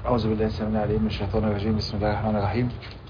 أعوذ بالله السميع العليم من الشيطان الرجيم بسم الله الرحمن الرحيم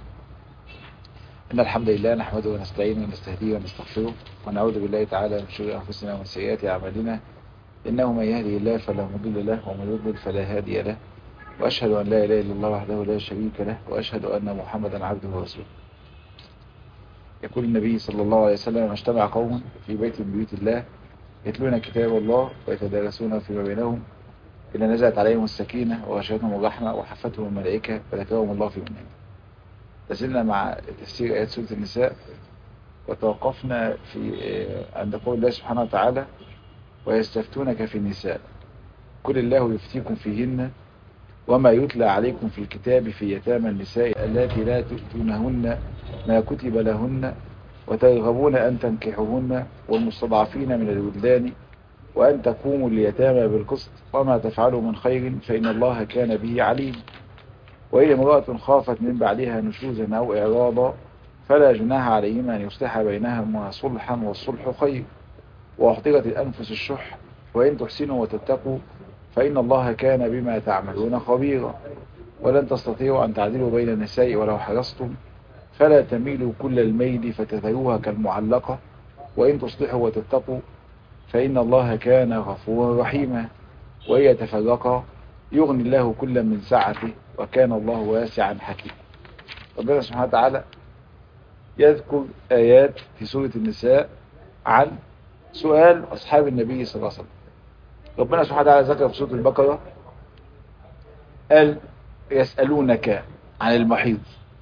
إن الحمد لله نحمده ونستعينه ونستهديه ونستغفره ونعوذ بالله تعالى من شرور أنفسنا ومن سيئات أعمالنا إنه من يهدي الله فلا مضل له ومن يضلل فلا هادي له وأشهد أن لا إله إلا الله وحده لا شريك له وأشهد أن محمدا عبده ورسوله يقول النبي صلى الله عليه وسلم اجتمع قوم في بيت من بيوت الله يتلون كتاب الله ويتدارسون فيما بينهم إلا نزلت عليهم السكينة وغشيتهم الرحمة وحفتهم الملائكة فذكرهم الله في منهم لازلنا مع تفسير آيات سورة النساء وتوقفنا في عند قول الله سبحانه وتعالى ويستفتونك في النساء كل الله يفتيكم فيهن وما يتلى عليكم في الكتاب في يتامى النساء التي لا تؤتونهن ما كتب لهن وترغبون أن تنكحوهن والمستضعفين من الولدان وأن تقوموا اليتامى بالقسط وما تفعلوا من خير فإن الله كان به عليم وإن امرأة خافت من بعدها نشوزا أو إعراضا فلا جناح عليهما أن يصلح بينهما صلحا والصلح خير وأحضرت الأنفس الشح وإن تحسنوا وتتقوا فإن الله كان بما تعملون خبيرا ولن تستطيعوا أن تعدلوا بين النساء ولو حرصتم فلا تميلوا كل الميل فتذروها كالمعلقة وإن تصلحوا وتتقوا فإن الله كان غفورا رحيما وإن يتفرقا يغني الله كل من سعته وكان الله واسعا حكيما ربنا سبحانه وتعالى يذكر آيات في سورة النساء عن سؤال أصحاب النبي صلى الله عليه وسلم ربنا سبحانه وتعالى ذكر في سورة البقرة قال يسألونك عن المحيض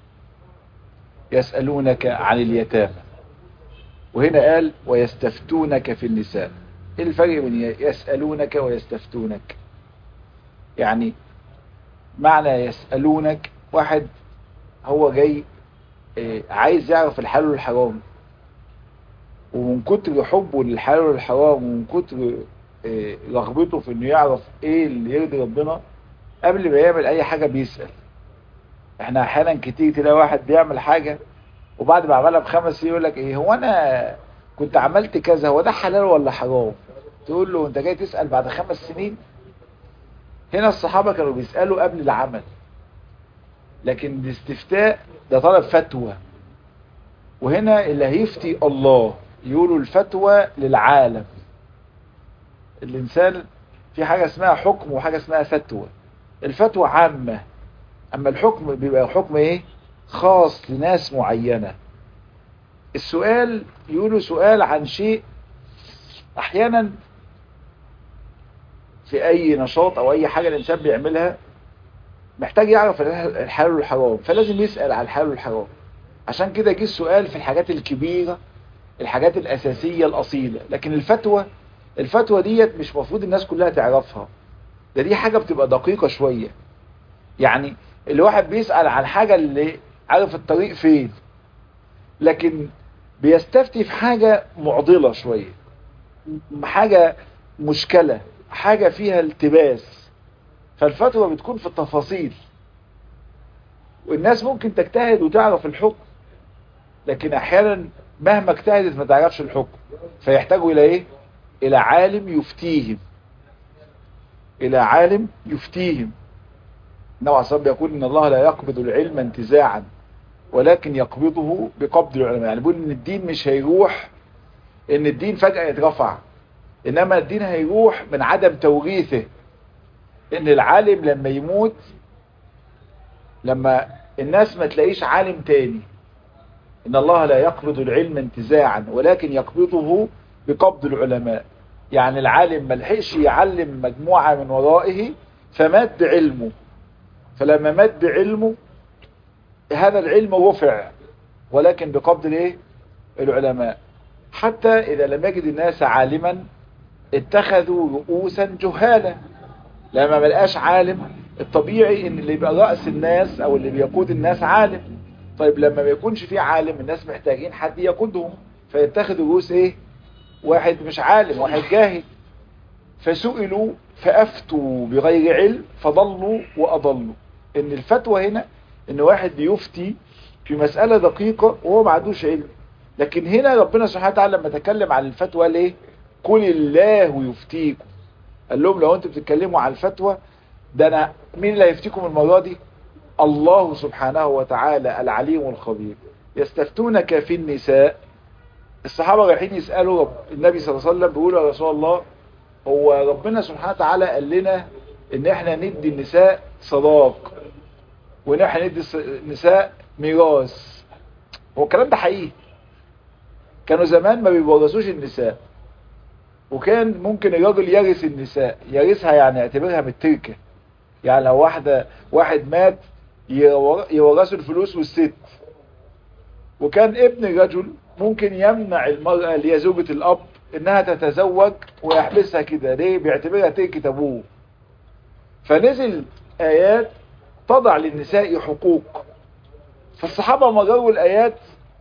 يسألونك عن اليتامى وهنا قال ويستفتونك في النساء ايه الفرق بين يسألونك ويستفتونك يعني معنى يسألونك واحد هو جاي عايز يعرف الحلال والحرام ومن كتر حبه للحلال والحرام ومن كتر رغبته في انه يعرف ايه اللي يرضي ربنا قبل ما يعمل اي حاجة بيسأل احنا احيانا كتير تلاقي واحد بيعمل حاجة وبعد ما عملها بخمس سنين يقول لك ايه هو انا كنت عملت كذا هو ده حلال ولا حرام تقول له انت جاي تسأل بعد خمس سنين هنا الصحابة كانوا بيسألوا قبل العمل لكن الاستفتاء ده طلب فتوى وهنا اللي هيفتي الله يقولوا الفتوى للعالم الانسان في حاجة اسمها حكم وحاجة اسمها فتوى الفتوى عامة اما الحكم بيبقى حكم ايه خاص لناس معينة السؤال يقولوا سؤال عن شيء احيانا في اي نشاط او اي حاجة الانسان بيعملها محتاج يعرف الحلال والحرام فلازم يسأل على الحلال والحرام عشان كده جه السؤال في الحاجات الكبيرة الحاجات الاساسية الاصيلة لكن الفتوى الفتوى ديت مش مفروض الناس كلها تعرفها ده دي حاجة بتبقى دقيقة شوية يعني الواحد بيسأل عن حاجة اللي عارف الطريق فين لكن بيستفتي في حاجة معضلة شوية حاجة مشكلة حاجة فيها التباس فالفتوى بتكون في التفاصيل والناس ممكن تجتهد وتعرف الحكم لكن احيانا مهما اجتهدت ما تعرفش الحكم فيحتاجوا الى ايه الى عالم يفتيهم الى عالم يفتيهم النبي عليه الصلاه يقول ان الله لا يقبض العلم انتزاعا ولكن يقبضه بقبض العلماء يعني بيقول ان الدين مش هيروح ان الدين فجأة يترفع انما الدين هيروح من عدم توريثه ان العالم لما يموت لما الناس ما تلاقيش عالم تاني ان الله لا يقبض العلم انتزاعا ولكن يقبضه بقبض العلماء يعني العالم ما لحقش يعلم مجموعة من ورائه فمات بعلمه فلما مات بعلمه هذا العلم رفع ولكن بقبض الايه العلماء حتى اذا لم يجد الناس عالما اتخذوا رؤوسا جهالا لما ما لقاش عالم الطبيعي ان اللي يبقى رأس الناس او اللي بيقود الناس عالم طيب لما ما يكونش في عالم الناس محتاجين حد يقودهم فيتخذوا رؤوس ايه واحد مش عالم واحد جاهل فسئلوا فافتوا بغير علم فضلوا واضلوا ان الفتوى هنا ان واحد بيفتي في مسألة دقيقة وهو ما عندوش علم لكن هنا ربنا سبحانه وتعالى لما تكلم عن الفتوى ليه قل الله يفتيكم قال لهم لو انتم بتتكلموا على الفتوى ده انا مين اللي هيفتيكم المرة دي الله سبحانه وتعالى العليم الخبير يستفتونك في النساء الصحابة رايحين يسألوا رب النبي صلى الله عليه وسلم بيقولوا يا رسول الله هو ربنا سبحانه وتعالى قال لنا ان احنا ندي النساء صداق وان احنا ندي النساء ميراث هو الكلام ده حقيقي كانوا زمان ما بيورثوش النساء وكان ممكن الراجل يرث النساء يرثها يعني يعتبرها بالتركه يعني لو واحده واحد مات يورثوا الفلوس والست وكان ابن الرجل ممكن يمنع المرأة اللي هي زوجة الأب إنها تتزوج ويحبسها كده ليه؟ بيعتبرها تركة أبوه فنزل آيات تضع للنساء حقوق فالصحابة مرروا الآيات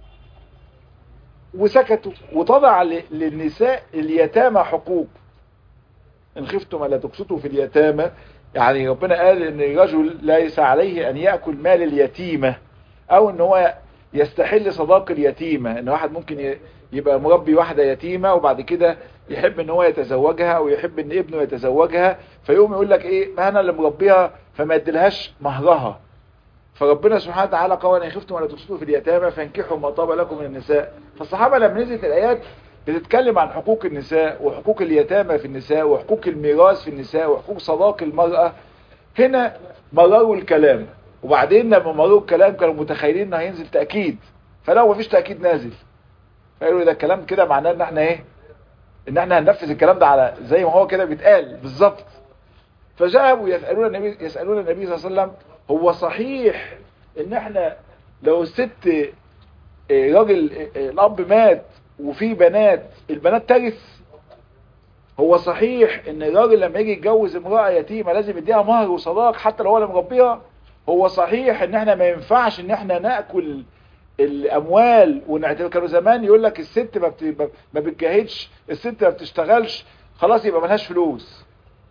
وسكتوا وتضع للنساء اليتامى حقوق إن خفتم لا تقسطوا في اليتامى يعني ربنا قال إن الرجل ليس عليه أن يأكل مال اليتيمة أو إن هو يستحل صداق اليتيمة إن واحد ممكن يبقى مربي واحدة يتيمة وبعد كده يحب إن هو يتزوجها أو يحب إن ابنه يتزوجها فيقوم يقول لك إيه ما أنا اللي مربيها فما يديلهاش مهرها فربنا سبحانه وتعالى قال ان خفتم ولا تقسطوا في اليتامى فانكحوا ما طاب لكم من النساء فالصحابه لما نزلت الايات بتتكلم عن حقوق النساء وحقوق اليتامى في النساء وحقوق الميراث في النساء وحقوق صداق المرأة هنا مرروا الكلام وبعدين لما مرروا الكلام كانوا متخيلين انه هينزل تأكيد فلو مفيش تأكيد نازل فقالوا ده الكلام كده معناه ان احنا ايه ان احنا هننفذ الكلام ده على زي ما هو كده بيتقال بالظبط فذهبوا يسألون النبي يسألون النبي صلى الله عليه وسلم هو صحيح ان احنا لو الست راجل الاب مات وفي بنات البنات ترث هو صحيح ان الراجل لما يجي يتجوز امرأة يتيمة لازم يديها مهر وصداق حتى لو هو اللي مربيها هو صحيح ان احنا ما ينفعش ان احنا ناكل الاموال ونعتبر كانوا زمان يقول لك الست ما, بت... ما بتجاهدش الست ما بتشتغلش خلاص يبقى ملهاش فلوس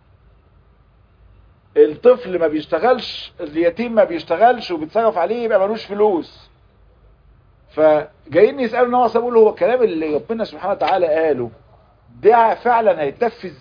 الطفل ما بيشتغلش اليتيم ما بيشتغلش وبيتصرف عليه يبقى ملوش فلوس فجايين يسألوا ان هو بيقول هو الكلام اللي ربنا سبحانه وتعالى قاله ده فعلا هيتنفذ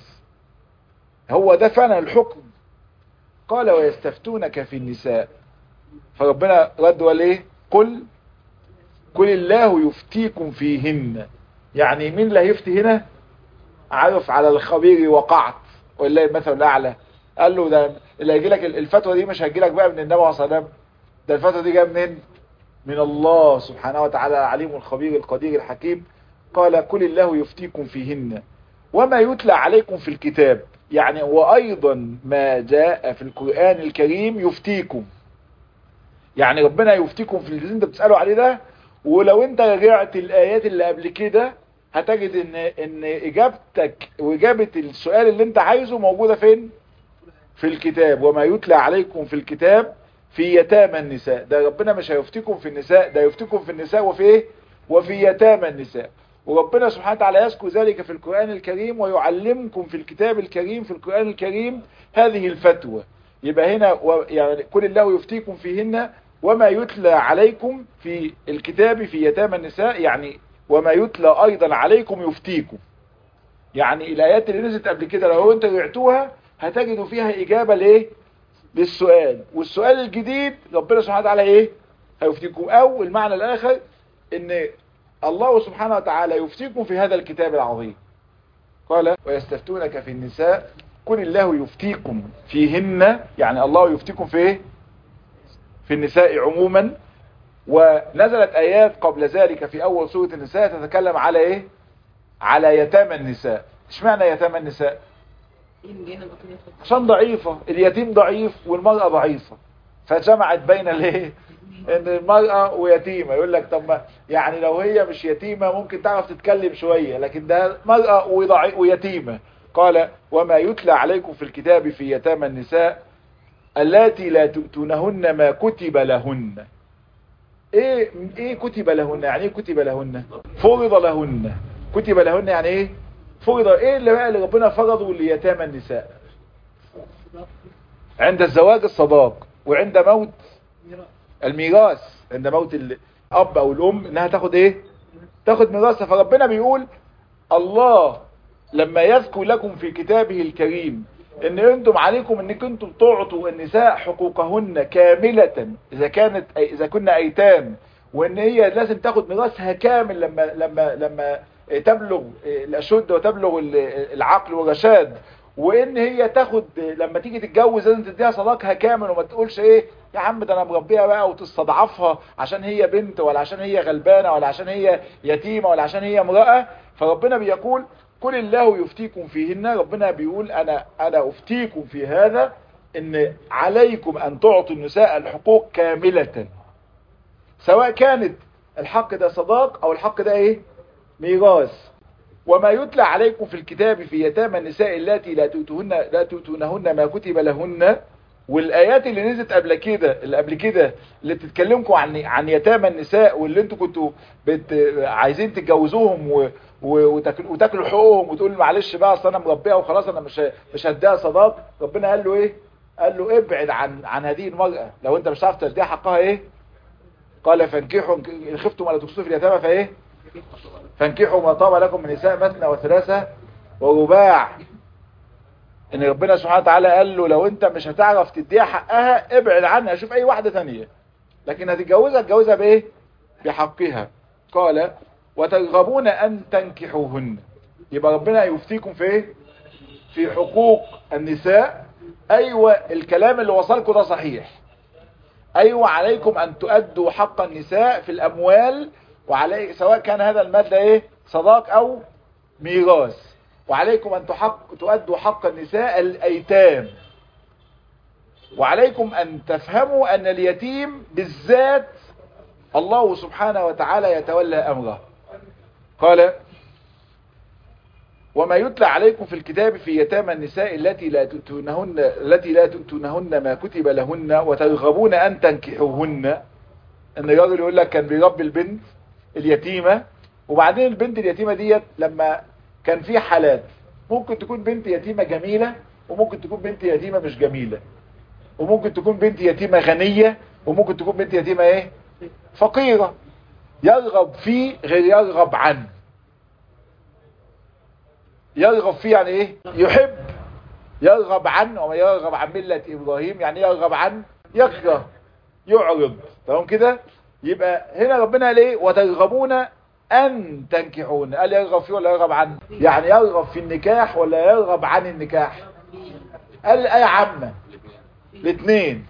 هو ده فعلا الحكم قال ويستفتونك في النساء فربنا رد وليه قل قل الله يفتيكم فيهن يعني مين اللي هيفتي هنا عارف على الخبير وقعت ولله المثل الاعلى قال له ده اللي هيجي لك الفتوى دي مش هيجي لك بقى من النبي عليه الصلاه والسلام ده الفتوى دي جايه منين من الله سبحانه وتعالى العليم الخبير القدير الحكيم قال كل الله يفتيكم فيهن وما يتلى عليكم في الكتاب يعني وأيضا ما جاء في القرآن الكريم يفتيكم يعني ربنا يفتيكم في اللي انت بتسألوا عليه ده ولو انت رجعت الآيات اللي قبل كده هتجد ان ان اجابتك واجابة السؤال اللي انت عايزه موجودة فين في الكتاب وما يتلى عليكم في الكتاب في يتامى النساء ده ربنا مش هيفتيكم في النساء ده يفتيكم في النساء وفي ايه وفي يتامى النساء وربنا سبحانه وتعالى يذكر ذلك في القرآن الكريم ويعلمكم في الكتاب الكريم في القرآن الكريم هذه الفتوى يبقى هنا و يعني كل الله يفتيكم فيهن وما يتلى عليكم في الكتاب في يتامى النساء يعني وما يتلى أيضا عليكم يفتيكم يعني الآيات اللي نزلت قبل كده لو انت رجعتوها هتجدوا فيها إجابة ليه للسؤال والسؤال الجديد ربنا سبحانه وتعالى ايه هيفتيكم او المعنى الاخر ان الله سبحانه وتعالى يفتيكم في هذا الكتاب العظيم قال ويستفتونك في النساء كن الله يفتيكم فيهن يعني الله يفتيكم في ايه في النساء عموما ونزلت ايات قبل ذلك في اول سورة النساء تتكلم على ايه على يتامى النساء اشمعنى يتامى النساء عشان ضعيفة اليتيم ضعيف والمرأة ضعيفة فجمعت بين الايه ان المرأة ويتيمة يقول لك طب ما يعني لو هي مش يتيمة ممكن تعرف تتكلم شوية لكن ده مرأة ويتيمة قال وما يتلى عليكم في الكتاب في يتامى النساء اللاتي لا تؤتونهن ما كتب لهن ايه ايه كتب لهن يعني ايه كتب لهن فرض لهن كتب لهن يعني ايه فرض ايه اللي بقى اللي ربنا فرضه ليتامى النساء عند الزواج الصداق وعند موت الميراث عند موت الاب او الام انها تاخد ايه تاخد ميراثها فربنا بيقول الله لما يذكر لكم في كتابه الكريم ان انتم عليكم انكم انتم تعطوا النساء حقوقهن كاملة اذا كانت اذا كنا ايتام وان هي لازم تاخد ميراثها كامل لما لما لما تبلغ الاشد وتبلغ العقل والرشاد وان هي تاخد لما تيجي تتجوز لازم تديها صداقها كامل وما تقولش ايه يا عم ده انا مربيها بقى وتستضعفها عشان هي بنت ولا عشان هي غلبانه ولا عشان هي يتيمه ولا عشان هي امراه فربنا بيقول كل الله يفتيكم فيهن ربنا بيقول انا انا افتيكم في هذا ان عليكم ان تعطوا النساء الحقوق كامله سواء كانت الحق ده صداق او الحق ده ايه ميراث وما يتلى عليكم في الكتاب في يتامى النساء اللاتي لا تؤتوهن لا تؤتونهن ما كتب لهن والايات اللي نزلت قبل كده اللي قبل كده اللي بتتكلمكم عن عن يتامى النساء واللي انتوا كنتوا بت عايزين تتجوزوهم و وتاكلوا وتاكلوا حقوقهم وتقول معلش بقى اصل انا مربيها وخلاص انا مش مش هديها صداق ربنا قال له ايه قال له ابعد عن عن هذه المرأة لو انت مش عارف تديها حقها ايه قال فانكحوا ان خفتم ولا تقسطوا في اليتامى فايه فانكحوا ما طاب لكم من نساء مثنى وثلاثة ورباع ان ربنا سبحانه وتعالى قال له لو انت مش هتعرف تديها حقها ابعد عنها شوف اي واحدة ثانية لكن هتتجوزها تجوزها بايه بحقها قال وترغبون ان تنكحوهن يبقى ربنا يفتيكم في ايه في حقوق النساء ايوه الكلام اللي وصلكم ده صحيح ايوه عليكم ان تؤدوا حق النساء في الاموال وعلي سواء كان هذا المال ده ايه صداق او ميراث وعليكم ان تحق تؤدوا حق النساء الايتام وعليكم ان تفهموا ان اليتيم بالذات الله سبحانه وتعالى يتولى امره قال وما يتلى عليكم في الكتاب في يتامى النساء التي لا تؤتونهن التي لا تؤتونهن ما كتب لهن وترغبون ان تنكحوهن ان الراجل يقول لك كان بيربي البنت اليتيمة وبعدين البنت اليتيمة ديت لما كان في حالات ممكن تكون بنت يتيمة جميلة وممكن تكون بنت يتيمة مش جميلة وممكن تكون بنت يتيمة غنية وممكن تكون بنت يتيمة ايه فقيرة يرغب فيه غير يرغب عنه يرغب فيه يعني ايه يحب يرغب عنه وما يرغب عن ملة ابراهيم يعني يرغب عنه يكره يعرض تمام كده يبقى هنا ربنا قال ايه وترغبون ان تنكحون قال يرغب فيه ولا يرغب عنه يعني يرغب في النكاح ولا يرغب عن النكاح قال الايه عامه الاثنين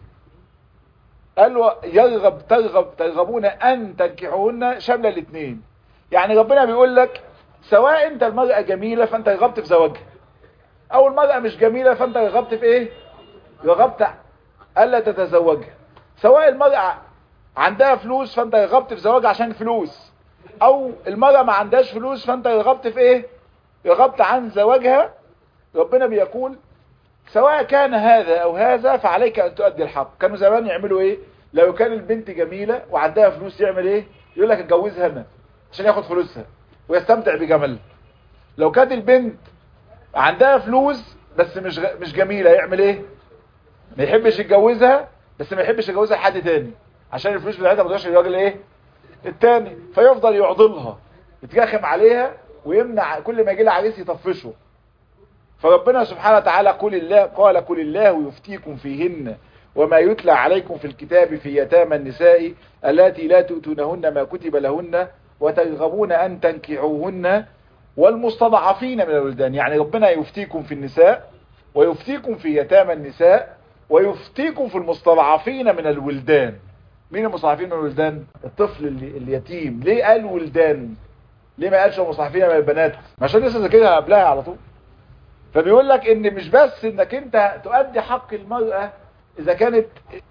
قال له يرغب ترغب ترغبون ان تنكحوهن شامله الاثنين يعني ربنا بيقول لك سواء انت المرأة جميلة فانت رغبت في زواجها او المرأة مش جميلة فانت رغبت في ايه رغبت الا تتزوجها سواء المرأة عندها فلوس فانت رغبت في زواجها عشان فلوس او المرأة ما عندهاش فلوس فانت رغبت في ايه رغبت عن زواجها ربنا بيقول سواء كان هذا او هذا فعليك ان تؤدي الحق كانوا زمان يعملوا ايه لو كان البنت جميلة وعندها فلوس يعمل ايه يقول لك اتجوزها انا عشان ياخد فلوسها ويستمتع بجمالها لو كانت البنت عندها فلوس بس مش غ... مش جميلة يعمل ايه ما يحبش يتجوزها بس ما يحبش يتجوزها لحد تاني عشان الفلوس بتاعتها ما تروحش للراجل ايه التاني فيفضل يعضلها يترخم عليها ويمنع كل ما يجي لها عريس يطفشه فربنا سبحانه وتعالى قل الله قال قل الله يفتيكم فيهن وما يتلى عليكم في الكتاب في يتامى النساء التي لا تؤتونهن ما كتب لهن وترغبون أن تنكحوهن والمستضعفين من الولدان يعني ربنا يفتيكم في النساء ويفتيكم في يتامى النساء ويفتيكم في المستضعفين من الولدان مين المستضعفين من الولدان الطفل اليتيم ليه قال ولدان ليه ما قالش المستضعفين من البنات عشان لسه ذاكرها قبلها على طول فبيقول لك ان مش بس انك انت تؤدي حق المرأة اذا كانت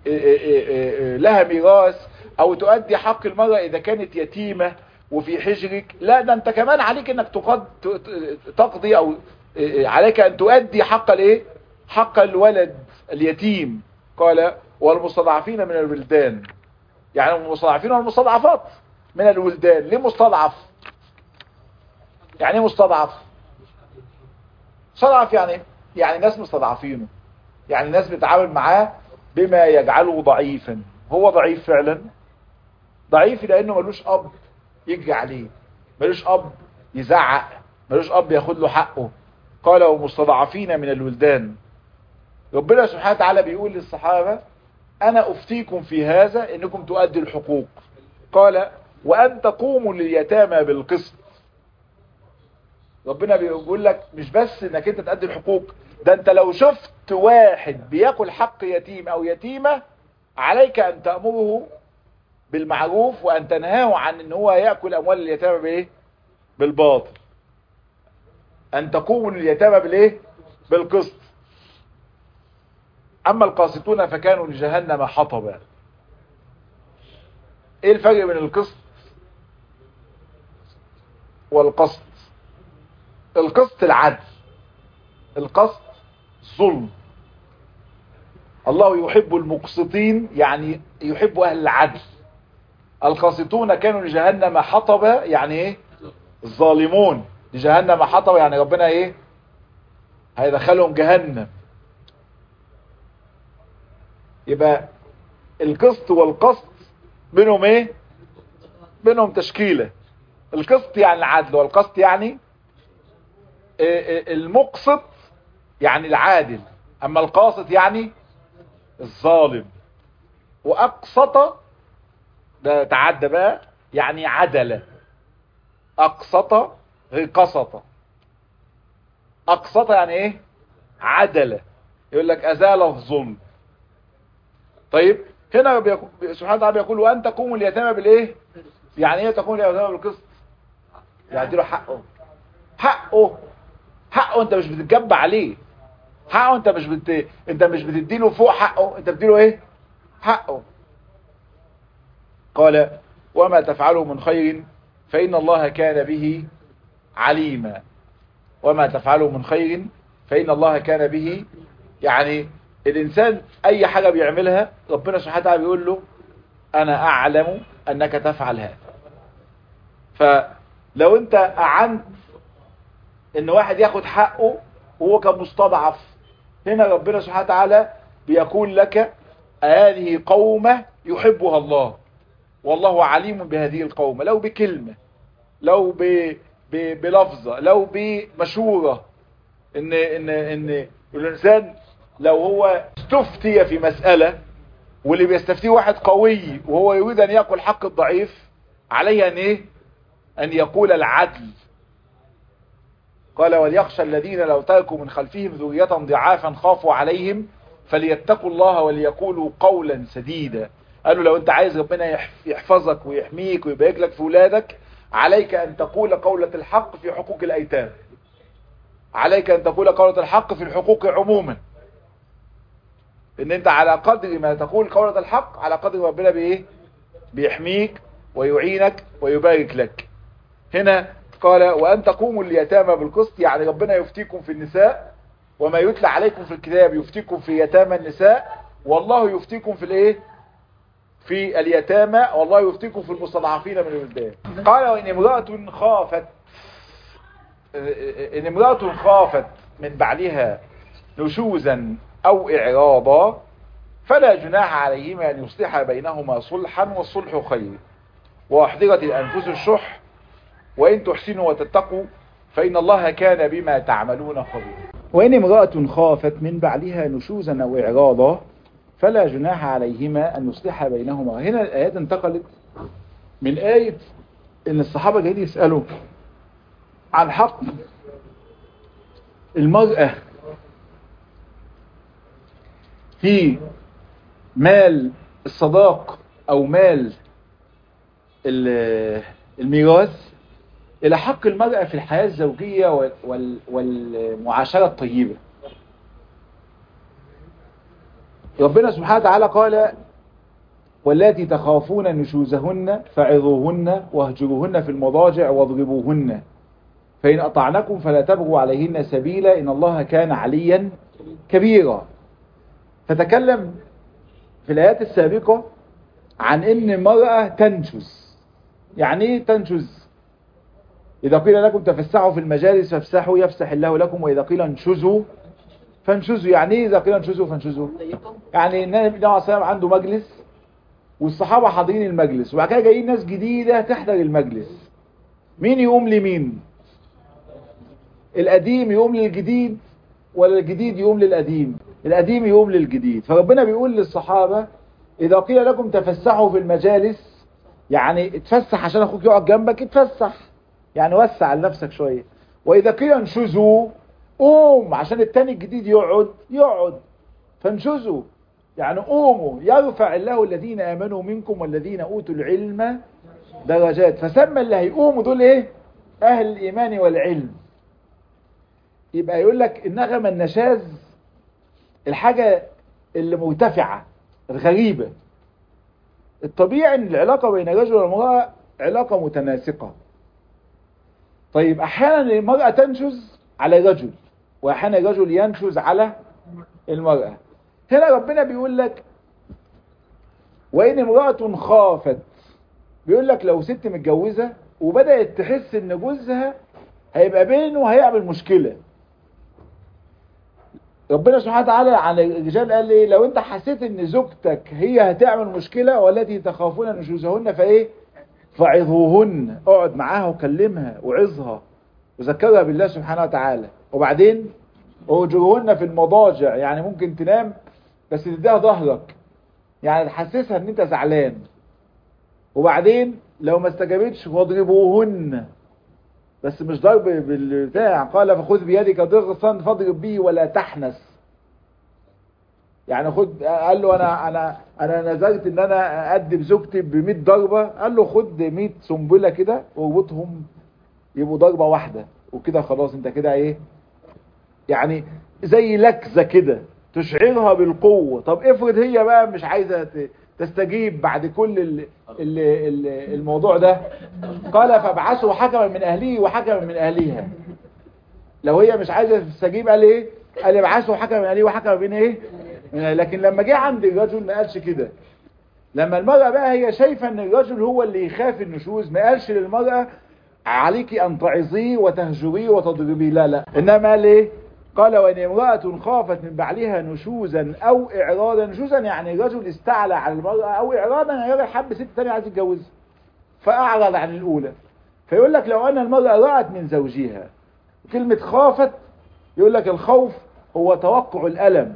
لها ميراث او تؤدي حق المرأة اذا كانت يتيمة وفي حجرك لا ده انت كمان عليك انك تقض تقضي او عليك ان تؤدي حق الايه حق الولد اليتيم قال والمستضعفين من الولدان يعني المستضعفين والمستضعفات من الولدان ليه مستضعف يعني ايه مستضعف مستضعف يعني يعني ناس مستضعفينه يعني ناس بتعامل معاه بما يجعله ضعيفا هو ضعيف فعلا ضعيف لانه ملوش اب يجري عليه ملوش اب يزعق ملوش اب ياخد له حقه قال ومستضعفين من الولدان ربنا سبحانه وتعالى بيقول للصحابة انا افتيكم في هذا انكم تؤدوا الحقوق قال وان تقوموا لليتامى بالقسط ربنا بيقول لك مش بس انك انت تأدي الحقوق ده انت لو شفت واحد بياكل حق يتيم او يتيمة عليك ان تأمره بالمعروف وان تنهاه عن ان هو يأكل اموال اليتامى بايه بالباطل ان تقوموا لليتامى بالايه بالقسط اما القاسطون فكانوا لجهنم حطبا ايه الفرق بين القسط والقسط القسط العدل القسط ظلم الله يحب المقسطين يعني يحب اهل العدل القاسطون كانوا لجهنم حطبا يعني ايه الظالمون لجهنم حطبا يعني ربنا ايه هيدخلهم جهنم يبقى القسط والقسط بينهم ايه بينهم تشكيلة القسط يعني العدل والقسط يعني المقسط يعني العادل اما القاسط يعني الظالم واقسط ده تعدى بقى يعني عدل اقسط غير قسط اقسط يعني ايه عدل يقول لك ازال الظلم طيب هنا بيقول سبحانه وتعالى بيقول وان تقوموا اليتامى بالايه يعني ايه تقوموا اليتامى بالقسط يعني له حقه حقه حقه انت مش بتتجب عليه حقه انت مش بت... انت مش بتديله فوق حقه انت بتديله ايه حقه قال وما تفعلوا من خير فإن الله كان به عليما وما تفعلوا من خير فإن الله كان به يعني الإنسان أي حاجة بيعملها ربنا سبحانه وتعالى بيقول له أنا أعلم أنك تفعل هذا فلو أنت أعنت إن واحد ياخد حقه وهو كان مستضعف هنا ربنا سبحانه وتعالى بيقول لك هذه قومة يحبها الله والله عليم بهذه القومة لو بكلمة لو ب... ب... بلفظة لو بمشورة ان ان ان الانسان لو هو استفتي في مسألة واللي بيستفتيه واحد قوي وهو يريد ان يأكل حق الضعيف عليه ان ايه ان يقول العدل قال وليخشى الذين لو تركوا من خلفهم ذرية ضعافا خافوا عليهم فليتقوا الله وليقولوا قولا سديدا قالوا لو انت عايز ربنا يحفظك ويحميك ويبارك لك في ولادك عليك ان تقول قولة الحق في حقوق الايتام عليك ان تقول قولة الحق في الحقوق عموما ان انت على قدر ما تقول قولة الحق على قدر ما ربنا بايه بيحميك ويعينك ويبارك لك هنا قال وان تقوموا اليتامى بالقسط يعني ربنا يفتيكم في النساء وما يتلى عليكم في الكتاب يفتيكم في يتامى النساء والله يفتيكم في الايه في اليتامى والله يفتيكم في المستضعفين من الولدان قال وإن امرأة خافت إن امرأة خافت من بعلها نشوزا أو إعراضا فلا جناح عليهما أن يصلح بينهما صلحا والصلح خير وأحضرت الأنفس الشح وإن تحسنوا وتتقوا فإن الله كان بما تعملون خبيرا وإن امرأة خافت من بعلها نشوزا أو إعراضا فلا جناح عليهما أن يصلح بينهما هنا الآيات انتقلت من آية إن الصحابة جايين يسألوا عن حق المرأة في مال الصداق أو مال الميراث إلى حق المرأة في الحياة الزوجية والمعاشرة الطيبة ربنا سبحانه وتعالى قال واللاتي تخافون نشوزهن فعظوهن واهجروهن في المضاجع واضربوهن فإن أطعنكم فلا تبغوا عليهن سبيلا إن الله كان عليا كبيرا فتكلم في الآيات السابقة عن إن المرأة تنشز يعني إيه تنشز إذا قيل لكم تفسحوا في المجالس فافسحوا يفسح الله لكم وإذا قيل انشزوا فانشزوا يعني ايه اذا قيل انشزوا فانشزوا يعني النبي عليه الصلاه والسلام عنده مجلس والصحابه حاضرين المجلس وبعد كده جايين ناس جديده تحضر المجلس مين يقوم لمين القديم يقوم للجديد ولا الجديد يقوم للقديم القديم يقوم للجديد فربنا بيقول للصحابة إذا قيل لكم تفسحوا في المجالس يعني اتفسح عشان أخوك يقعد جنبك اتفسح يعني وسع لنفسك شوية وإذا قيل انشزوا قوم عشان التاني الجديد يقعد يقعد فانشزوا يعني قوموا يرفع الله الذين آمنوا منكم والذين أوتوا العلم درجات فسمى اللي هيقوموا دول ايه أهل الإيمان والعلم يبقى يقول لك النغمة النشاز الحاجة اللي مرتفعة الغريبة الطبيعي ان العلاقة بين الرجل والمرأة علاقة متناسقة طيب احيانا المرأة تنشز على الرجل واحيانا الرجل ينشز على المرأة هنا ربنا بيقول لك وان امرأة خافت بيقول لك لو ست متجوزة وبدأت تحس ان جوزها هيبقى بينه وهيعمل مشكلة ربنا سبحانه وتعالى عن الرجال قال ايه لو انت حسيت ان زوجتك هي هتعمل مشكلة والتي تخافون نشوزهن فايه فعظوهن اقعد معاها وكلمها وعظها وذكرها بالله سبحانه وتعالى وبعدين اهجرهن في المضاجع يعني ممكن تنام بس تديها ظهرك يعني تحسسها ان انت زعلان وبعدين لو ما استجابتش واضربوهن بس مش ضرب بالبتاع قال فخذ بيدك ضغصا فاضرب به ولا تحنس يعني خد قال له انا انا انا نزلت ان انا ادب زوجتي ب 100 ضربه قال له خد 100 سنبله كده واربطهم يبقوا ضربه واحده وكده خلاص انت كده ايه يعني زي لكزه كده تشعرها بالقوه طب افرض هي بقى مش عايزه تستجيب بعد كل ال ال ال الموضوع ده قال فابعثوا حكما من اهله وحكما من اهليها لو هي مش عايزه تستجيب قال ايه قال ابعثوا حكما من اهله وحكما من ايه من لكن لما جه عند الرجل ما قالش كده لما المرأة بقى هي شايفة ان الرجل هو اللي يخاف النشوز ما قالش للمرأة عليك ان تعظيه وتهجريه وتضربيه لا لا انما ليه قال وان امرأة خافت من بعلها نشوزا او اعراضا نشوزا يعني الرجل استعلى على المرأة او اعراضا يعني الرجل حب ست تانية عايز يتجوزها فاعرض عن الاولى فيقول لك لو ان المرأة رأت من زوجها كلمة خافت يقول لك الخوف هو توقع الالم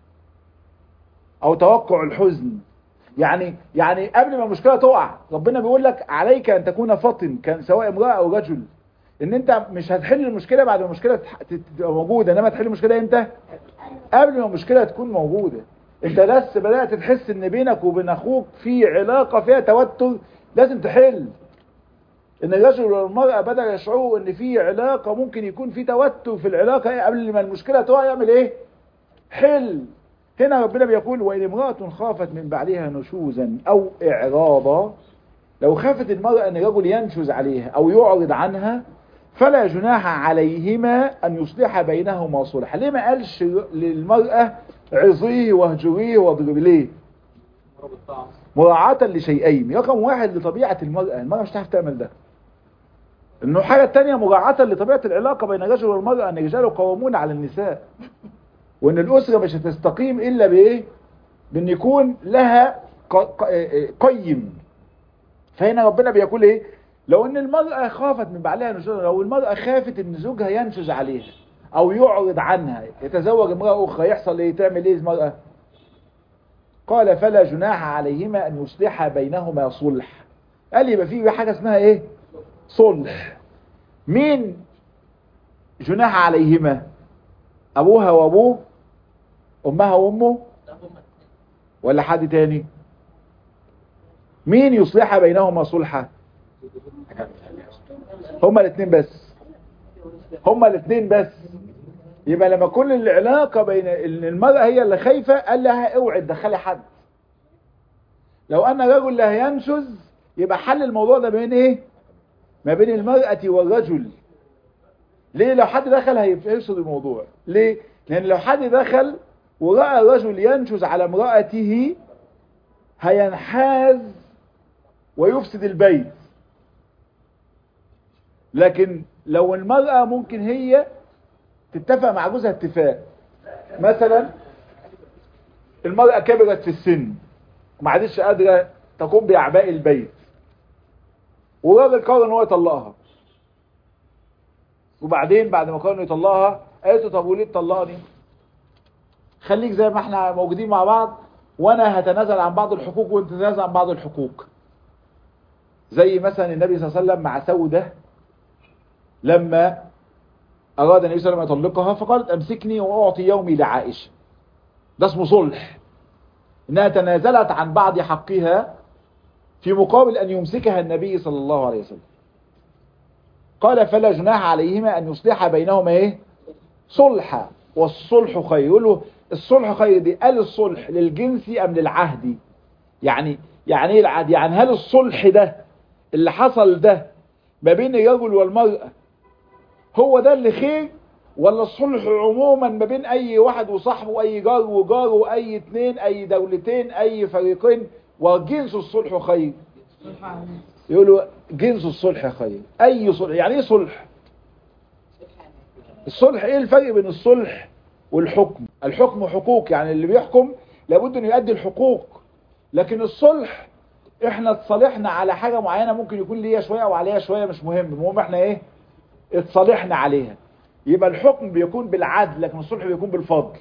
او توقع الحزن يعني يعني قبل ما المشكله تقع ربنا بيقول لك عليك ان تكون فطن كان سواء امراه او رجل ان انت مش هتحل المشكله بعد ما المشكله تبقى موجوده انما تحل المشكله امتى قبل ما المشكله تكون موجوده انت بس بدات تحس ان بينك وبين اخوك في علاقه فيها توتر لازم تحل ان الرجل والمراه بدا يشعروا ان في علاقه ممكن يكون في توتر في العلاقه قبل ما المشكله تقع يعمل ايه حل هنا ربنا بيقول وإن امرأة خافت من بعدها نشوزا أو إعراضا لو خافت المرأة أن الرجل ينشز عليها أو يعرض عنها فلا جناح عليهما أن يصلح بينهما صلح ليه ما قالش للمرأة عظيه واهجريه واضربيه ليه مراعاة لشيئين رقم واحد لطبيعة المرأة المرأة مش هتعرف تعمل ده انه حاجة تانية مراعاة لطبيعة العلاقة بين الرجل والمرأة ان الرجال قوامون على النساء وان الاسرة مش هتستقيم الا بايه بان يكون لها قيم فهنا ربنا بيقول ايه لو ان المرأة خافت من بعلها نشوزا لو المرأة خافت ان زوجها ينشز عليها او يعرض عنها يتزوج امرأة اخرى يحصل ايه تعمل ايه المرأة قال فلا جناح عليهما ان يصلحا بينهما صلح قال يبقى في حاجة اسمها ايه صلح مين جناح عليهما ابوها وابوه امها وامه ولا حد تاني مين يصلح بينهما صلحا هما الاثنين بس هما الاثنين بس يبقى لما كل العلاقة بين المرأة هي اللي خايفة قال لها اوعي تدخلي حد لو ان الرجل لا ينشز يبقى حل الموضوع ده بين ايه ما بين المرأة والرجل ليه لو حد دخل هيفسد الموضوع ليه لان لو حد دخل ورأى رجل ينشز على امرأته هينحاز ويفسد البيت لكن لو المرأة ممكن هي تتفق مع جوزها اتفاق مثلا المرأة كبرت في السن وما عادش قادرة تقوم بأعباء البيت والراجل قرر ان هو يطلقها وبعدين بعد ما قرر انه يطلقها قالت له طب وليه تطلقني خليك زي ما احنا موجودين مع بعض وانا هتنازل عن بعض الحقوق وانت تتنازل عن بعض الحقوق زي مثلا النبي صلى الله عليه وسلم مع سودة لما اراد النبي صلى الله عليه وسلم يطلقها فقالت امسكني واعطي يومي لعائشة ده اسمه صلح انها تنازلت عن بعض حقها في مقابل ان يمسكها النبي صلى الله عليه وسلم قال فلا جناح عليهما ان يصلح بينهما ايه صلحا والصلح خير يقول له الصلح خير دي قال الصلح للجنسي ام للعهدي يعني يعني ايه العهد يعني هل الصلح ده اللي حصل ده ما بين الرجل والمرأة هو ده اللي خير ولا الصلح عموما ما بين اي واحد وصاحبه اي جار وجار واي اتنين اي دولتين اي فريقين وجنس الصلح خير يقولوا جنس الصلح خير اي صلح يعني ايه صلح الصلح ايه الفرق بين الصلح والحكم الحكم حقوق يعني اللي بيحكم لابد انه يؤدي الحقوق لكن الصلح احنا اتصالحنا على حاجة معينة ممكن يكون ليها شوية او عليها شوية مش مهم المهم احنا ايه اتصالحنا عليها يبقى الحكم بيكون بالعدل لكن الصلح بيكون بالفضل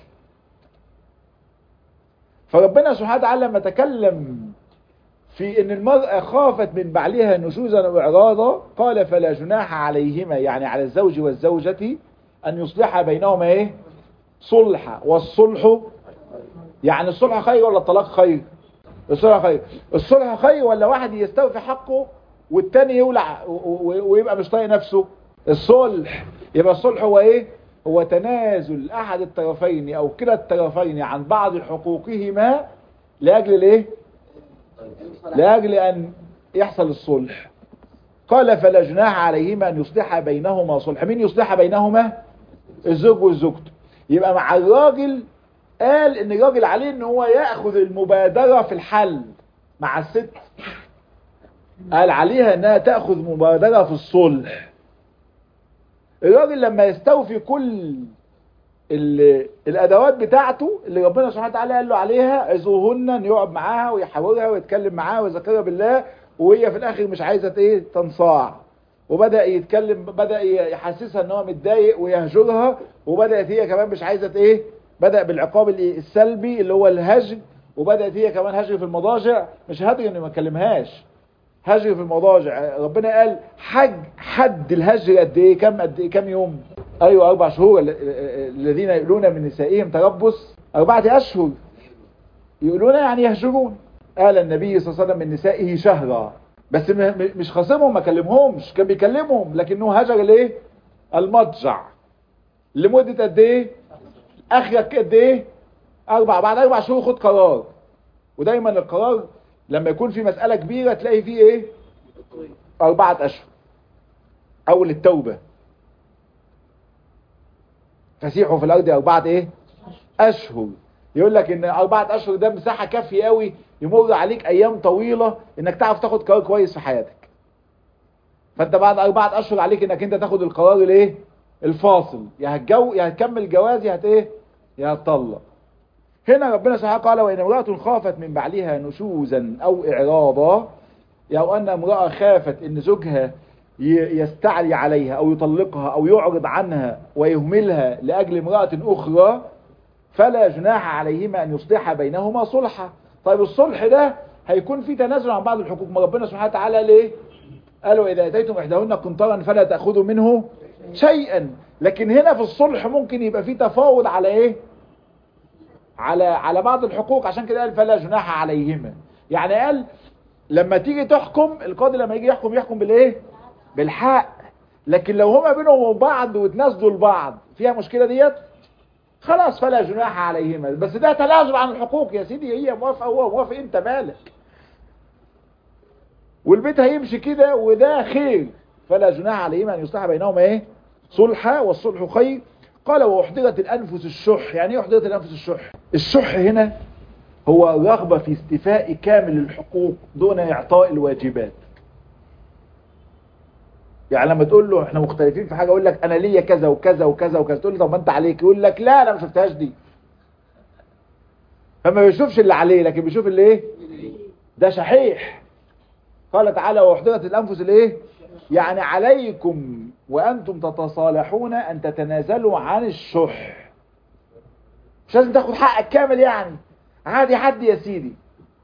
فربنا سبحانه وتعالى لما تكلم في ان المرأة خافت من بعلها نشوزا واعراضا قال فلا جناح عليهما يعني على الزوج والزوجة ان يصلح بينهما ايه صلحا والصلح يعني الصلح خير ولا الطلاق خير الصلح خير الصلح خير ولا واحد يستوفي حقه والتاني يولع ويبقى مش طايق نفسه الصلح يبقى الصلح هو ايه هو تنازل احد الطرفين او كلا الطرفين عن بعض حقوقهما لاجل الايه لاجل ان يحصل الصلح قال فلا جناح عليهما ان يصلح بينهما صلح مين يصلح بينهما الزوج والزوجته يبقى مع الراجل قال ان الراجل عليه ان هو ياخذ المبادره في الحل مع الست قال عليها انها تاخذ مبادره في الصلح الراجل لما يستوفي كل الادوات بتاعته اللي ربنا سبحانه وتعالى قال له عليها عزوهن ان يقعد معاها ويحاورها ويتكلم معاها ويذكرها بالله وهي في الاخر مش عايزه ايه تنصاع وبدا يتكلم بدا يحسسها ان هو متضايق ويهجرها وبدات هي كمان مش عايزه ايه بدا بالعقاب السلبي اللي هو الهجر وبدات هي كمان هجر في المضاجع مش هجر انه ما يكلمهاش هجر في المضاجع ربنا قال حج حد الهجر قد ايه كم قد ايه كم يوم ايوه اربع شهور الذين يقولون من نسائهم تربص اربعة اشهر يقولون يعني يهجرون قال النبي صلى الله عليه وسلم من نسائه شهرا بس مش خاصمهم ما كلمهمش كان بيكلمهم لكنه هجر الايه المضجع لمدة قد ايه اخرك قد ايه اربع بعد اربع شهور خد قرار ودايما القرار لما يكون في مسألة كبيرة تلاقي فيه ايه اربعة اشهر اول التوبة فسيحوا في الارض اربعة ايه اشهر يقول لك ان اربعة اشهر ده مساحة كافية قوي يمر عليك ايام طويلة انك تعرف تاخد قرار كويس في حياتك فانت بعد اربعة اشهر عليك انك انت تاخد القرار الايه الفاصل يا هتجو يا هتكمل جواز يا هت ايه يا هتطلق هنا ربنا سبحانه قال وان امرأة خافت من بعلها نشوزا او اعراضا او ان امرأة خافت ان زوجها يستعلي عليها او يطلقها او يعرض عنها ويهملها لاجل امرأة اخرى فلا جناح عليهما ان يصلح بينهما صلحا طيب الصلح ده هيكون في تنازل عن بعض الحقوق ما ربنا سبحانه وتعالى ليه قالوا اذا اتيتم احداهن قنطرا فلا تاخذوا منه شيئا لكن هنا في الصلح ممكن يبقى في تفاوض على ايه على على بعض الحقوق عشان كده قال فلا جناح عليهما يعني قال لما تيجي تحكم القاضي لما يجي يحكم يحكم بالايه بالحق لكن لو هما بينهم وبين بعض وتنازلوا لبعض فيها مشكله ديت خلاص فلا جناح عليهما بس ده تنازل عن الحقوق يا سيدي هي موافقه هو موافق انت مالك والبيت هيمشي كده وده خير فلا جناح عليهما ان يصلح بينهما ايه صلحا والصلح خير قال واحضرت الانفس الشح يعني ايه احضرت الانفس الشح الشح هنا هو الرغبة في استيفاء كامل الحقوق دون اعطاء الواجبات يعني لما تقول له احنا مختلفين في حاجة يقول لك انا ليا كذا وكذا وكذا وكذا تقول له طب ما انت عليك يقول لك لا انا ما شفتهاش دي فما بيشوفش اللي عليه لكن بيشوف اللي ايه ده شحيح قال تعالى واحضرت الانفس الايه يعني عليكم وانتم تتصالحون ان تتنازلوا عن الشح مش لازم تاخد حقك كامل يعني عادي حد يا سيدي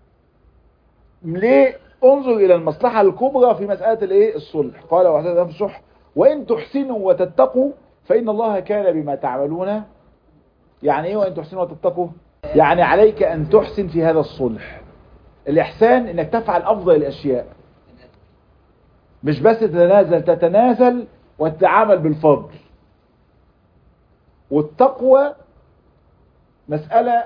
ليه انظر الى المصلحة الكبرى في مسألة الايه الصلح قال وحدث في الصح وان تحسنوا وتتقوا فان الله كان بما تعملون يعني ايه وان تحسنوا وتتقوا يعني عليك ان تحسن في هذا الصلح الاحسان انك تفعل افضل الاشياء مش بس تتنازل تتنازل وتتعامل بالفضل والتقوى مسألة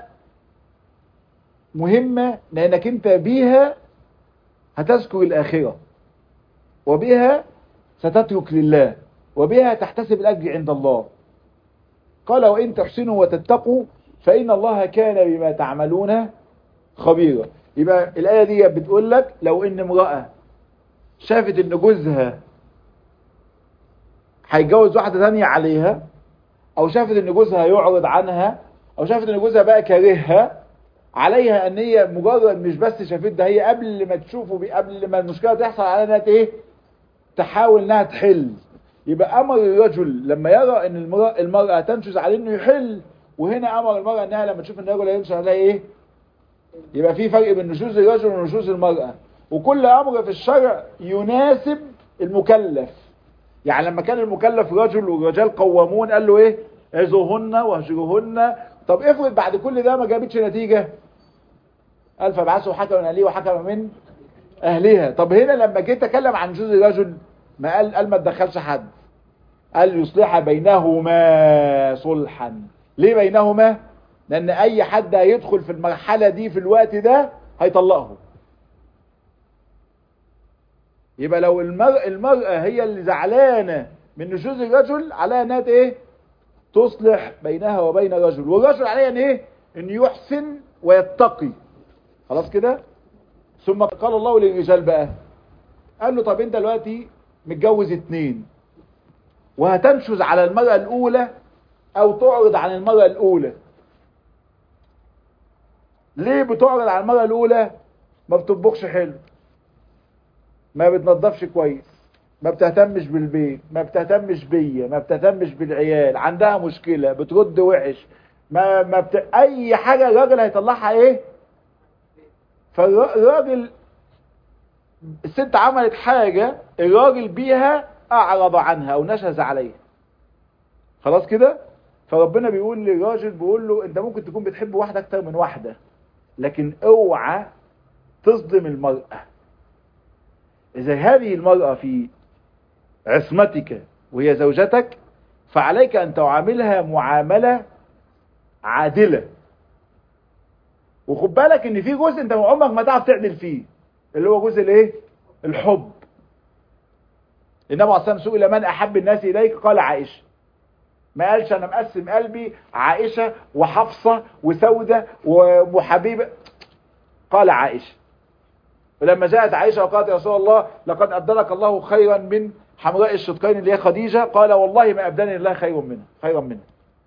مهمة لأنك أنت بيها هتذكر الآخرة وبها ستترك لله وبها تحتسب الأجر عند الله قال وإن تحسنوا وتتقوا فإن الله كان بما تعملون خبيرا يبقى الآية دي بتقول لك لو إن امرأة شافت إن جوزها هيتجوز واحدة ثانية عليها او شافت ان جوزها يعرض عنها او شافت ان جوزها بقى كارهها عليها ان هي مجرد مش بس شافت ده هي قبل ما تشوفه قبل ما المشكله تحصل عليها انها ايه تحاول انها تحل يبقى امر الرجل لما يرى ان المرأة, المرأة تنشز عليه انه يحل وهنا امر المرأة انها لما تشوف ان الرجل ينشز عليها ايه يبقى في فرق بين نشوز الرجل ونشوز المرأة وكل امر في الشرع يناسب المكلف يعني لما كان المكلف رجل والرجال قوامون قال له ايه عزوهن واهجروهن طب افرض بعد كل ده ما جابتش نتيجة قال فابعثوا حكما من اهليه وحكما من اهلها طب هنا لما جيت اتكلم عن جزء الرجل ما قال قال ما تدخلش حد قال يصلح بينهما صلحا ليه بينهما لان اي حد هيدخل في المرحلة دي في الوقت ده هيطلقه يبقى لو المرأة, المرأة هي اللي زعلانة من نشوز الرجل عليها انها ايه تصلح بينها وبين الرجل والرجل عليها ان ايه ان يحسن ويتقي خلاص كده ثم قال الله للرجال بقى قال له طب انت دلوقتي متجوز اتنين وهتنشز على المرأة الاولى او تعرض عن المرأة الاولى ليه بتعرض عن المرأة الاولى ما بتطبخش حلو ما بتنظفش كويس ما بتهتمش بالبيت ما بتهتمش بيا ما بتهتمش بالعيال عندها مشكلة بترد وحش ما ما بت... اي حاجة الراجل هيطلعها ايه فالراجل الست عملت حاجة الراجل بيها اعرض عنها او نشز عليها خلاص كده فربنا بيقول للراجل بيقول له انت ممكن تكون بتحب واحدة اكتر من واحدة لكن اوعى تصدم المرأة إذا هذه المرأة في عصمتك وهي زوجتك فعليك أن تعاملها معاملة عادلة وخد بالك ان في جزء انت عمرك ما تعرف تعدل فيه اللي هو جزء الايه الحب النبي عليه الصلاه والسلام سئل من احب الناس اليك قال عائشه ما قالش انا مقسم قلبي عائشه وحفصه وسوده وحبيبه قال عائشه ولما جاءت عائشة وقالت يا رسول الله لقد أبدلك الله خيرا من حمراء الشدقين اللي هي خديجة قال والله ما أبدلني الله خيرا منها خيرا منها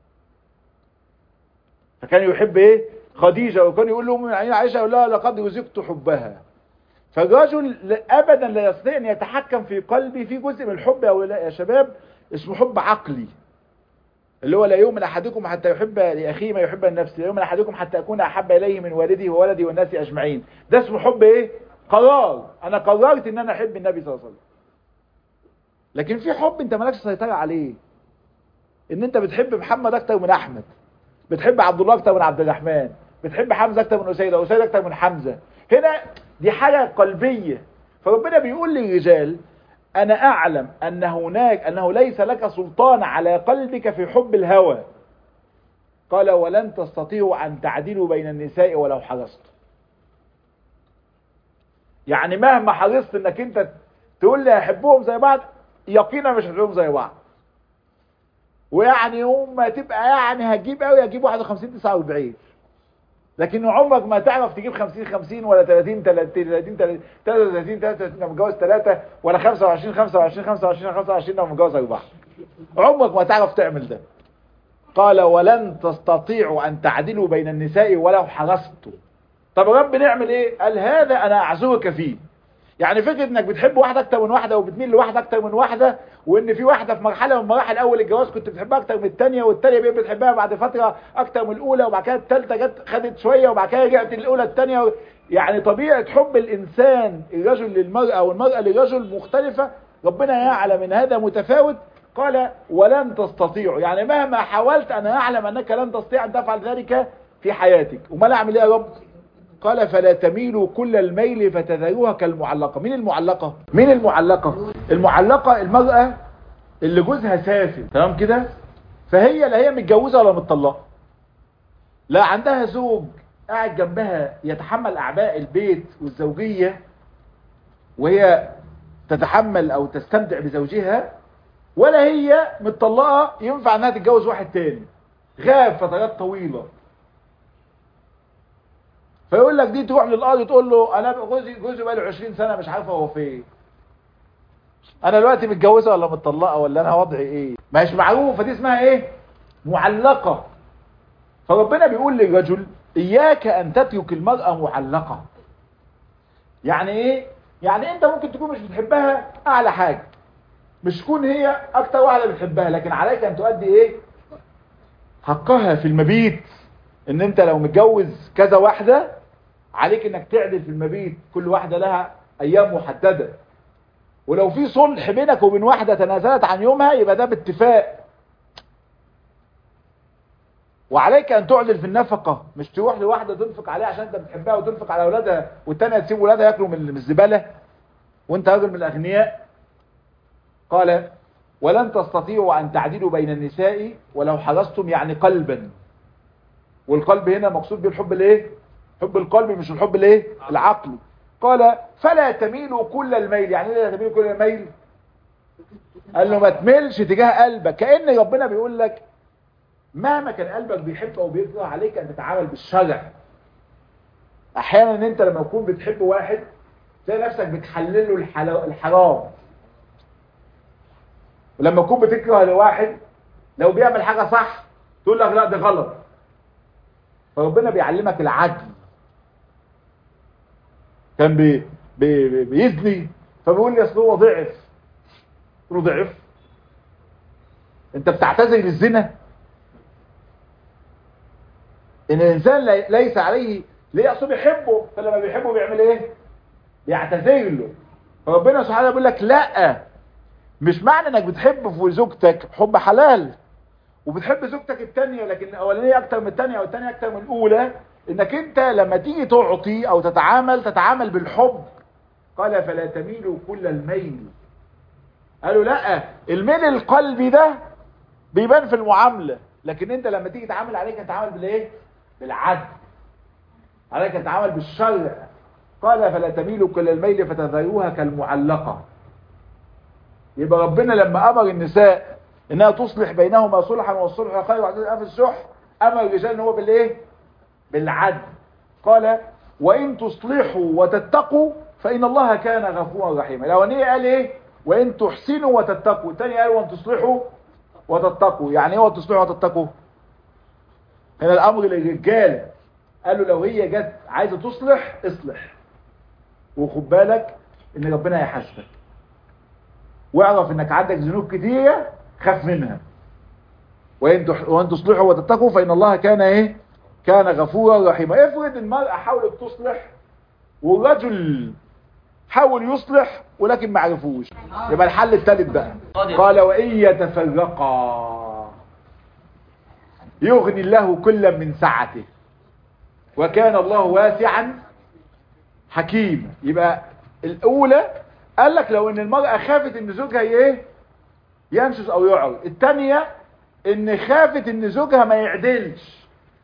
فكان يحب ايه خديجة وكان يقول لهم يعني عائشة يقول لها لقد رزقت حبها فالرجل ابدا لا يستطيع ان يتحكم في قلبي في جزء من الحب يا شباب اسمه حب عقلي اللي هو لا يؤمن احدكم حتى يحب لاخيه ما يحب لنفسه لا يؤمن احدكم حتى اكون احب اليه من والدي وولدي والناس اجمعين ده اسمه حب ايه قرار انا قررت ان انا احب النبي صلى الله عليه وسلم لكن في حب انت مالكش سيطره عليه ان انت بتحب محمد اكتر من احمد بتحب عبد الله اكتر من عبد الرحمن بتحب حمزه اكتر من اسيد اسيد اكتر من حمزه هنا دي حاجه قلبيه فربنا بيقول للرجال انا اعلم ان هناك انه ليس لك سلطان على قلبك في حب الهوى قال ولن تستطيعوا ان تعدلوا بين النساء ولو حرصتم يعني مهما حرصت انك انت تقول لي احبهم زي بعض يقينا مش هتلاقيهم زي بعض ويعني هم تبقى يعني هتجيب قوي هتجيب 51 49 لكن عمرك ما تعرف تجيب 50 50 ولا 30 30 30 33 33 لو متجوز 3 ولا 25 25 25 25 لو متجوز 4 عمرك ما تعرف تعمل ده قال ولن تستطيعوا ان تعدلوا بين النساء ولو حرصتم طب رب نعمل ايه قال هذا انا اعذرك فيه يعني فكره انك بتحب واحده اكتر من واحده وبتميل لواحده اكتر من واحده وان في واحده في مرحله من مراحل اول الجواز كنت بتحبها اكتر من الثانيه والثانيه بقيت بتحبها بعد فتره اكتر من الاولى وبعد كده الثالثه جت خدت شويه وبعد كده رجعت الاولى الثانيه يعني طبيعه حب الانسان الرجل للمراه والمراه للرجل مختلفه ربنا يعلم ان هذا متفاوت قال ولن تستطيعوا يعني مهما حاولت انا اعلم انك لن تستطيع ان تفعل ذلك في حياتك وما اعمل ايه يا رب قال فلا تميلوا كل الميل فتذروها كالمعلقة مين المعلقة مين المعلقة المعلقة المرأة اللي جوزها سافر تمام كده فهي لا هي متجوزة ولا متطلقة لا عندها زوج قاعد جنبها يتحمل اعباء البيت والزوجية وهي تتحمل او تستمتع بزوجها ولا هي متطلقة ينفع انها تتجوز واحد تاني غاب فترات طويلة فيقول لك دي تروح للقاضي تقول له انا جوزي جوزي بقاله 20 سنه مش عارفه هو فين انا دلوقتي متجوزه ولا متطلقه ولا انا وضعي ايه مش معروفه دي اسمها ايه معلقه فربنا بيقول للرجل اياك ان تترك المراه معلقه يعني ايه يعني انت ممكن تكون مش بتحبها اعلى حاجه مش تكون هي اكتر واحده بتحبها لكن عليك ان تؤدي ايه حقها في المبيت ان انت لو متجوز كذا واحدة عليك انك تعدل في المبيت كل واحدة لها ايام محددة ولو في صلح بينك وبين واحدة تنازلت عن يومها يبقى ده باتفاق وعليك ان تعدل في النفقة مش تروح لواحدة تنفق عليها عشان انت بتحبها وتنفق على اولادها والتانية تسيب اولادها ياكلوا من الزبالة وانت راجل من الاغنياء قال ولن تستطيعوا ان تعدلوا بين النساء ولو حرصتم يعني قلبا والقلب هنا مقصود به الحب الايه حب القلب مش الحب الايه العقل قال فلا تميلوا كل الميل يعني ايه لا تميلوا كل الميل قال له ما تميلش تجاه قلبك كأن ربنا بيقول لك مهما كان قلبك بيحب او بيكره عليك ان تتعامل بالشرع احيانا انت لما تكون بتحب واحد تلاقي نفسك بتحلل له الحرام ولما تكون بتكره لواحد لو بيعمل حاجة صح تقول لك لا ده غلط فربنا بيعلمك العدل كان بي بي بيزني فبيقول لي اصل هو ضعف له ضعف انت بتعتذر للزنا ان الانسان ليس عليه ليه اصله بيحبه فلما بيحبه بيعمل ايه بيعتذر له فربنا سبحانه بيقول لك لا مش معنى انك بتحب في زوجتك حب حلال وبتحب زوجتك التانية لكن الاولانية اكتر من التانية والتانية اكتر من الاولى انك انت لما تيجي تعطي او تتعامل تتعامل بالحب قال فلا تميلوا كل الميل قالوا لا الميل القلبي ده بيبان في المعاملة لكن انت لما تيجي تعامل عليك تتعامل بالايه بالعدل عليك تتعامل بالشرع قال فلا تميلوا كل الميل فتذروها كالمعلقة يبقى ربنا لما امر النساء انها تصلح بينهما صلحا والصلح خير وعدد في الشح امر الرجال ان هو بالايه بالعدل قال وان تصلحوا وتتقوا فان الله كان غفورا رحيما الاولانيه قال ايه وان تحسنوا وتتقوا الثاني قال وان تصلحوا وتتقوا يعني ايه وان تصلحوا وتتقوا هنا الامر للرجال قالوا لو هي جت عايزه تصلح اصلح وخد بالك ان ربنا هيحاسبك واعرف انك عندك ذنوب كتيره خاف منها وان وان تصلحوا وتتقوا فان الله كان ايه كان غفورا رحيما افرض المرأة حاولت تصلح والرجل حاول يصلح ولكن ما عرفوش يبقى الحل الثالث بقى قال وان يتفرقا يغني الله كل من سعته وكان الله واسعا حكيما يبقى الاولى قال لك لو ان المرأة خافت ان زوجها ايه ينشز او يعرض الثانية ان خافت ان زوجها ما يعدلش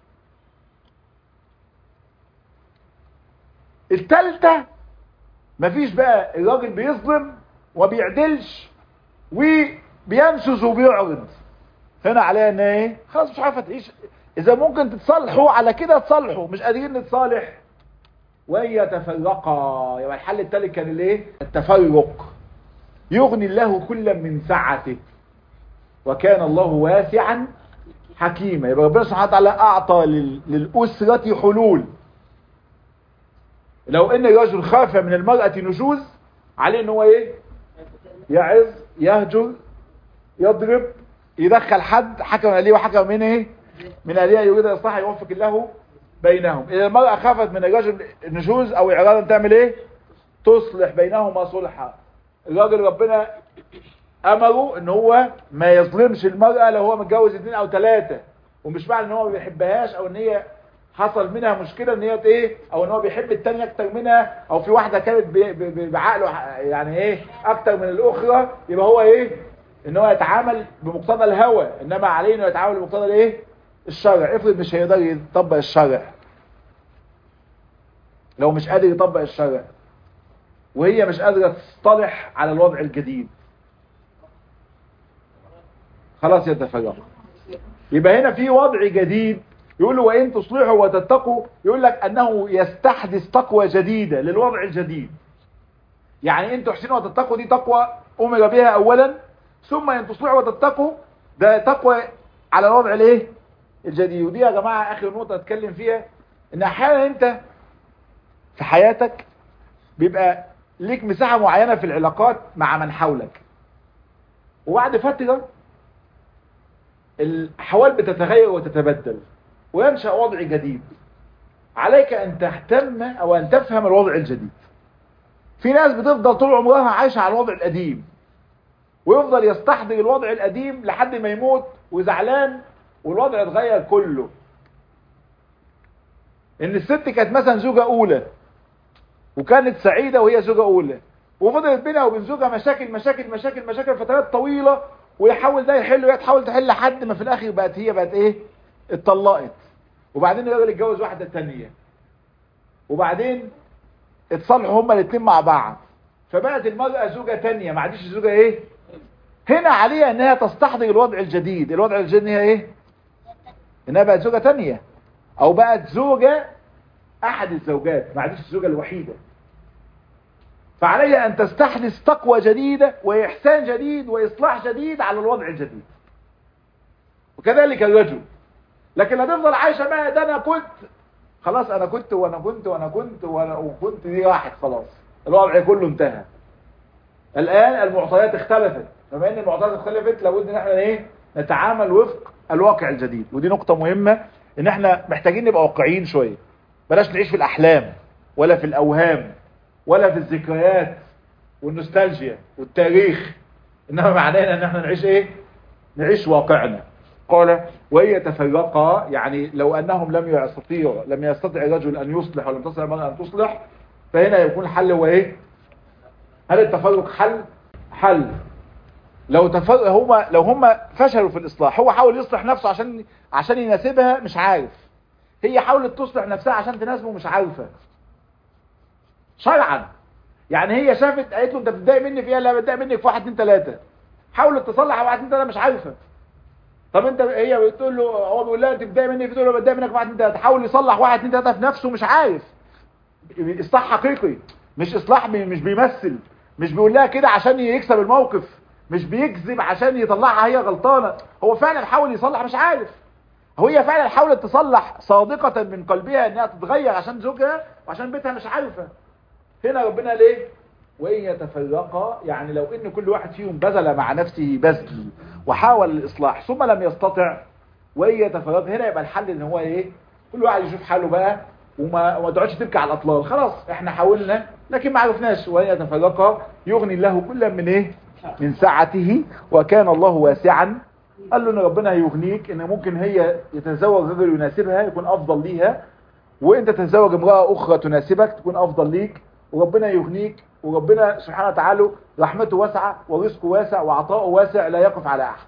الثالثة مفيش بقى الراجل بيظلم وما بيعدلش وبينشز وبيعرض هنا عليها ان ايه خلاص مش عارفه تعيش اذا ممكن تتصالحوا على كده تصالحوا مش قادرين نتصالح ويتفرقا يبقى الحل الثالث كان الايه التفرق يغني الله كل من سعته وكان الله واسعا حكيما يبقى ربنا سبحانه وتعالى اعطى لل... للاسره حلول لو ان الرجل خاف من المراه نشوز عليه ان هو ايه يعظ يهجر يضرب يدخل حد حكم عليه وحكم من ايه من عليها يريد اصلاح يوفق الله بينهم اذا المرأة خافت من الرجل النشوز او اعراضا تعمل ايه تصلح بينهما صلحا الراجل ربنا امره ان هو ما يظلمش المرأة لو هو متجوز اثنين او ثلاثة ومش معنى ان هو ما بيحبهاش او ان هي حصل منها مشكلة ان هي ايه او ان هو بيحب التانية اكتر منها او في واحدة كانت بي- بي- بي- بعقله يعني ايه اكتر من الاخرى يبقى هو ايه ان هو يتعامل بمقتضى الهوى انما عليه انه يتعامل بمقتضى الايه الشرع افرض مش هيقدر يطبق الشرع لو مش قادر يطبق الشرع وهي مش قادرة تصطلح على الوضع الجديد خلاص يتفرق يبقى هنا في وضع جديد يقول له وإن تصلحوا وتتقوا يقول لك أنه يستحدث تقوى جديدة للوضع الجديد يعني إن تحسنوا وتتقوا دي تقوى أمر بها أولا ثم إن تصلحوا وتتقوا ده تقوى على الوضع الايه الجديد ودي يا جماعة آخر نقطة أتكلم فيها إن أحيانا أنت في حياتك بيبقى ليك مساحة معينة في العلاقات مع من حولك وبعد فترة الأحوال بتتغير وتتبدل وينشأ وضع جديد عليك أن تهتم أو أن تفهم الوضع الجديد في ناس بتفضل طول عمرها عايشة على الوضع القديم ويفضل يستحضر الوضع القديم لحد ما يموت وزعلان والوضع اتغير كله ان الست كانت مثلا زوجة اولى وكانت سعيدة وهي زوجة اولى وفضلت بينها وبين زوجها مشاكل مشاكل مشاكل مشاكل فترات طويلة ويحاول ده يحل وهي تحاول تحل لحد ما في الاخر بقت هي بقت ايه اتطلقت وبعدين الراجل اتجوز واحدة تانية وبعدين اتصالحوا هما الاتنين مع بعض فبقت المرأة زوجة تانية ما عادش زوجة ايه هنا عليها انها تستحضر الوضع الجديد الوضع الجديد هي ايه انها بقت زوجة تانية او بقت زوجة احد الزوجات ما عادش الزوجة الوحيدة فعليها ان تستحدث تقوى جديدة واحسان جديد واصلاح جديد على الوضع الجديد وكذلك الرجل لكن لا تفضل عايشة بقى ده انا كنت خلاص انا كنت وانا كنت وانا كنت وانا وكنت دي راحت خلاص الوضع كله انتهى الان المعطيات اختلفت فبما ان المعطيات اختلفت لابد ان احنا ايه نتعامل وفق الواقع الجديد ودي نقطة مهمة ان احنا محتاجين نبقى واقعيين شوية بلاش نعيش في الاحلام ولا في الاوهام ولا في الذكريات والنوستالجيا والتاريخ انما معنانا ان احنا نعيش ايه نعيش واقعنا قال وإن يتفرقا يعني لو أنهم لم يستطيعوا لم يستطع الرجل أن يصلح ولم تستطع المرأة أن تصلح فهنا يكون الحل هو إيه هل التفرق حل حل لو تفرق هما لو هما فشلوا في الإصلاح هو حاول يصلح نفسه عشان عشان يناسبها مش عارف هي حاولت تصلح نفسها عشان تناسبه مش عارفة شرعا يعني هي شافت قالت له انت بتضايق مني في ايه لا بتضايق منك في واحد اتنين تلاته حاولت تصلح على واحد اتنين تلاته مش عارفه طب انت هي بتقول له هو بيقول لها انت بتضايق مني بتقول له بتضايق منك في واحد اتنين تلاته حاول يصلح واحد اتنين تلاته في نفسه مش عارف اصلاح حقيقي مش اصلاح بي- مش بيمثل مش بيقول لها كده عشان يكسب الموقف مش بيكذب عشان يطلعها هي غلطانه هو فعلا حاول يصلح مش عارف هو هي فعلا حاولت تصلح صادقة من قلبها انها تتغير عشان زوجها وعشان بيتها مش عارفة هنا ربنا ليه وإن يتفرقا يعني لو ان كل واحد فيهم بذل مع نفسه بذل وحاول الإصلاح ثم لم يستطع وإن يتفرقا هنا يبقى الحل ان هو ايه كل واحد يشوف حاله بقى وما وما تقعدش تبكي على الأطلال خلاص احنا حاولنا لكن ما عرفناش وإن يتفرقا يغني الله كل من ايه من سعته وكان الله واسعا قال له ان ربنا هيغنيك ان ممكن هي يتزوج رجل يناسبها يكون افضل ليها وانت تتزوج امرأة اخرى تناسبك تكون افضل ليك وربنا يغنيك وربنا سبحانه وتعالى رحمته واسعة ورزقه واسع وعطاؤه واسع لا يقف على احد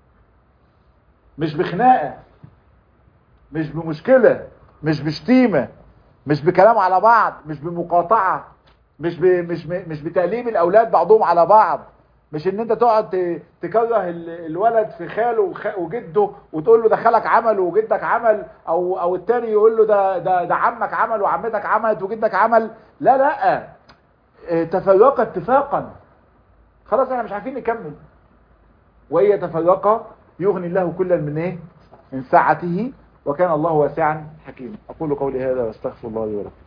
مش بخناقة مش بمشكلة مش بشتيمة مش بكلام على بعض مش بمقاطعة مش ب... مش ب... مش بتقليب الاولاد بعضهم على بعض مش ان انت تقعد ت- تكره ال- الولد في خاله وخ- وجده وتقول له دخلك عمل وجدك عمل او او التاني يقول له ده ده ده عمك عمل وعمتك عملت وجدك عمل لا لا اه، تفرقا اتفاقا خلاص احنا مش عارفين نكمل وهي يتفرقا يغني الله كلا من ايه من سعته وكان الله واسعا حكيما اقول قولي هذا واستغفر الله لي ولكم